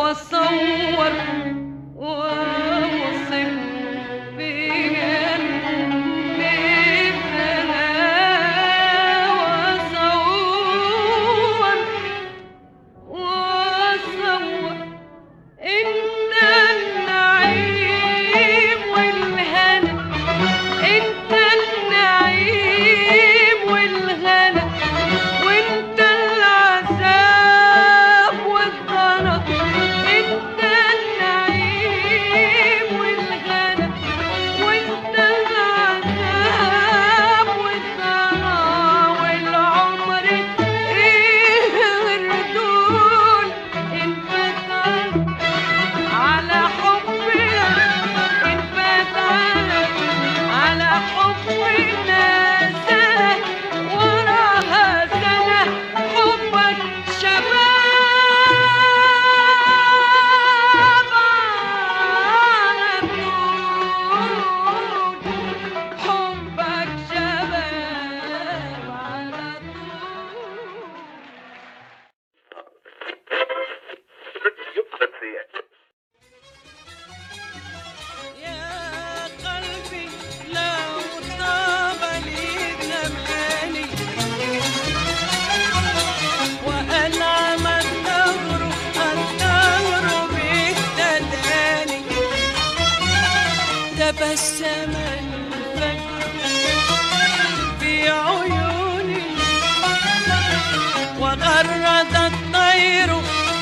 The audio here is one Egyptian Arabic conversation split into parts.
واصور واوصف في جنتها واصور واصور انت النعيم والهنا انت النعيم والهنا وانت العذاب والضنا انت النعيم والغنى وانت العذاب والضنا والعمر ايه غير دول انفت على حبنا انفت على حبنا سنة وراها سنة حبك شباب على طول حبك شباب على طول يا قلبي لو طاب لي زماني وأنعم الدهر الدهر باهتداني تبسم الفجر في عيوني وغرد الطير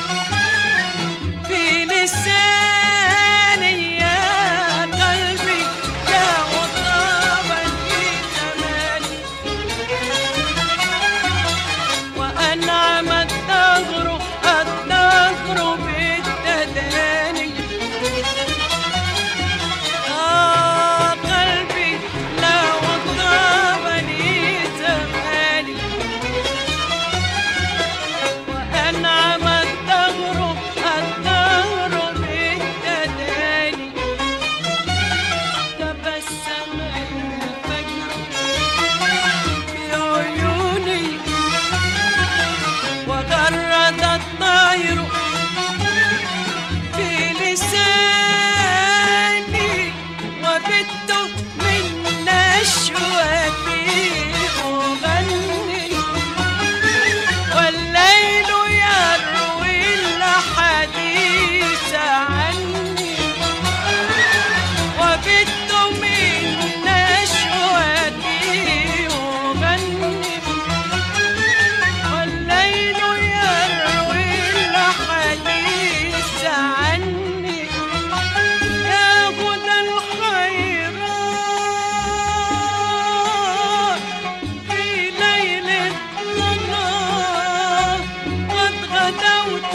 في لساني يا قلبي يا وطابا في زماني وأنعم الدهر الدهر بالتداني آه قلبي لا وطابا لي زماني وأنعم الدهر الدهر بالتداني تبسم الفجر في عيوني وغرد الطير في لساني وبت من نشوتي أغني والليل يروي الحديث عني وبت من نشوتي أغني والليل يروي الحديث عني يا هدى الخيرات في ليل الظلام قد غدوت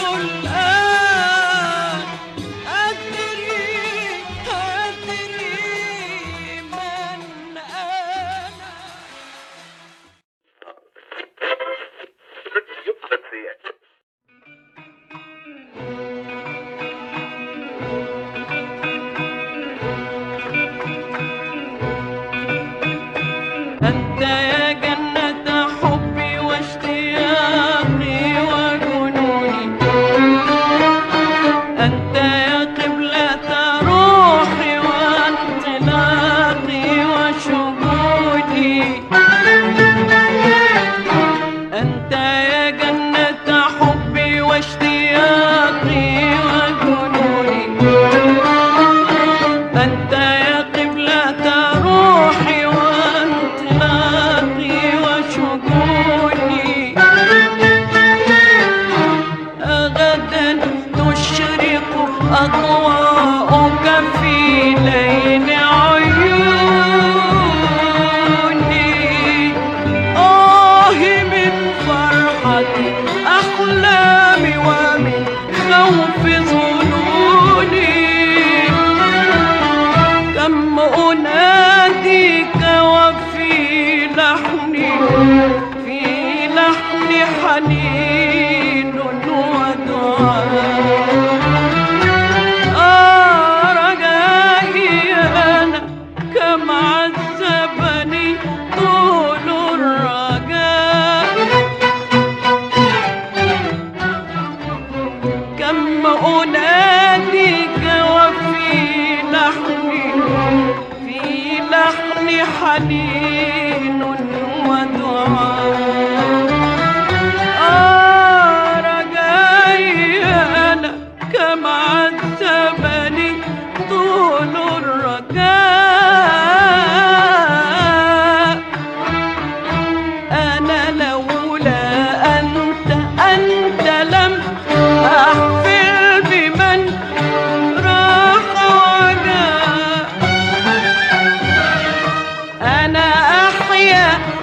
الآن أدري أدري من أنا أنت يا جنة حبي واشتياقي وجنوني أنت يا قبلة روحي وانطلاقي وشهودي أنت يا جنة حبي واشتياقي وجنوني أنت يا قبلة روحي وانطلاقي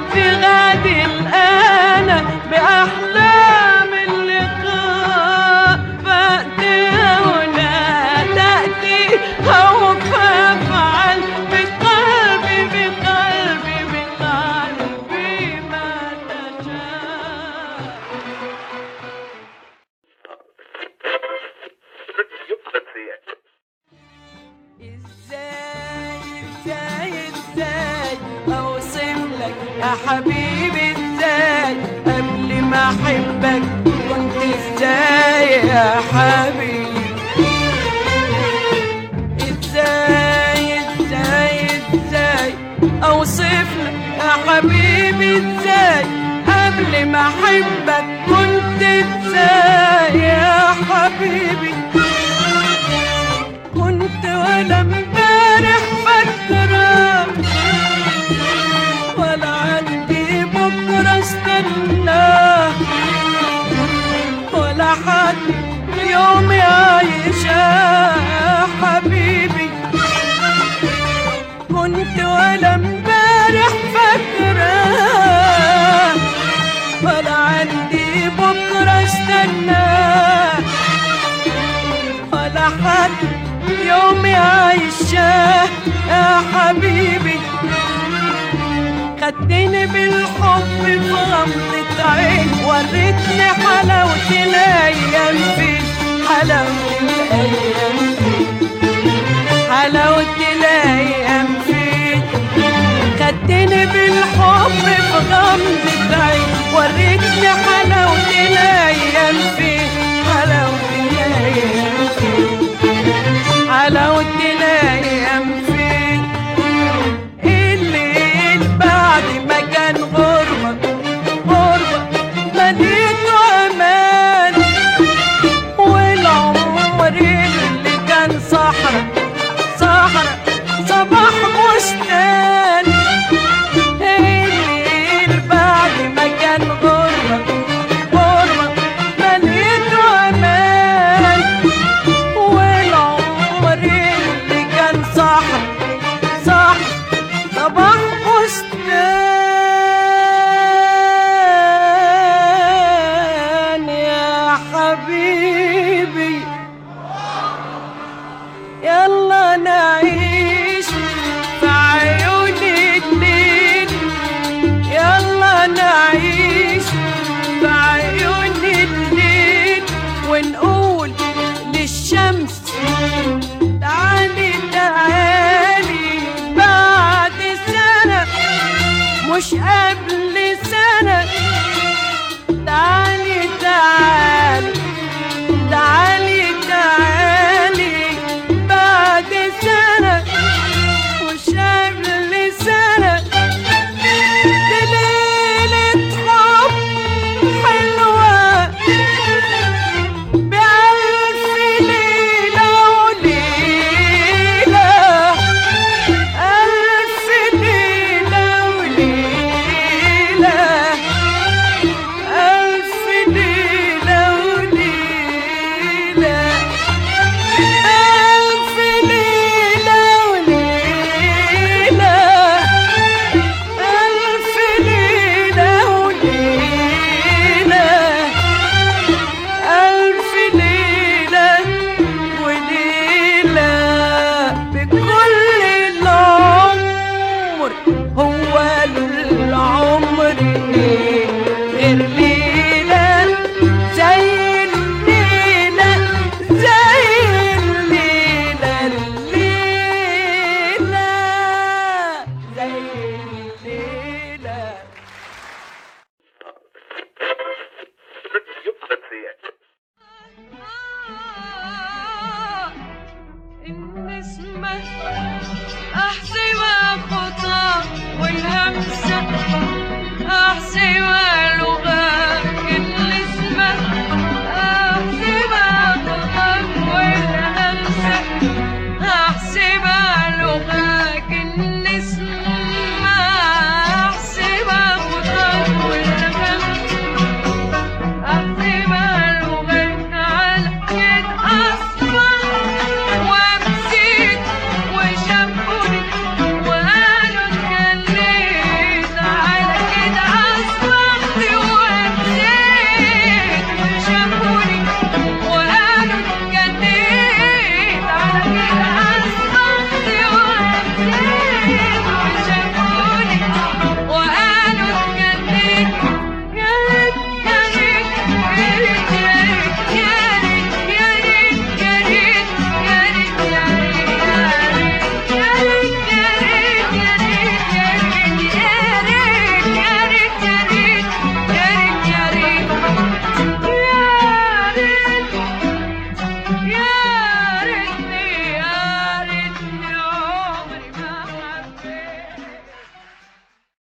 في غادي الآن بأحلام اللقاء فأتي هنا تأتي أو فافعل بقلبي بقلبي بقلبي ما تشاء ازاي ازاي ازاي اوصف لك يا حبيبي ازاي قبل ما احبك كنت ازاي يا حبيبي ازاي ازاي ازاي اوصف لك يا حبيبي ازاي قبل ما احبك كنت ازاي يا حبيبي كنت ولا امبارح فاكرة ولا عندي بكرة استناه ولا حد يوم يعيش يا حبيبي كنت ولا امبارح فاكرة ولا عندي بكرة استناه ولا حد يوم يعيش يا حبيبي خدتني بالحب في غمضة عين وريتني حلاوة الأيام فين حلاوة الأيام فين حلاوة الأيام فين خدتني بالحب في غمضة عين وريتني حلاوة الأيام فين حلاوة الأيام فين حلاوة الأيام فين الليل بعد ما كان غربة غربة مليته أمان والعمر اللي كان صحرا صحرا صباح بستان الليل بعد ما كان غربة غربة مليته أمان والعمر اللي كان صحرا صح صباح بستان يا حبيبي يلا نعيش في عيون الليل يلا نعيش في عيون الليل ونقول للشمس تعالي تعالي بعد سنة مش قبل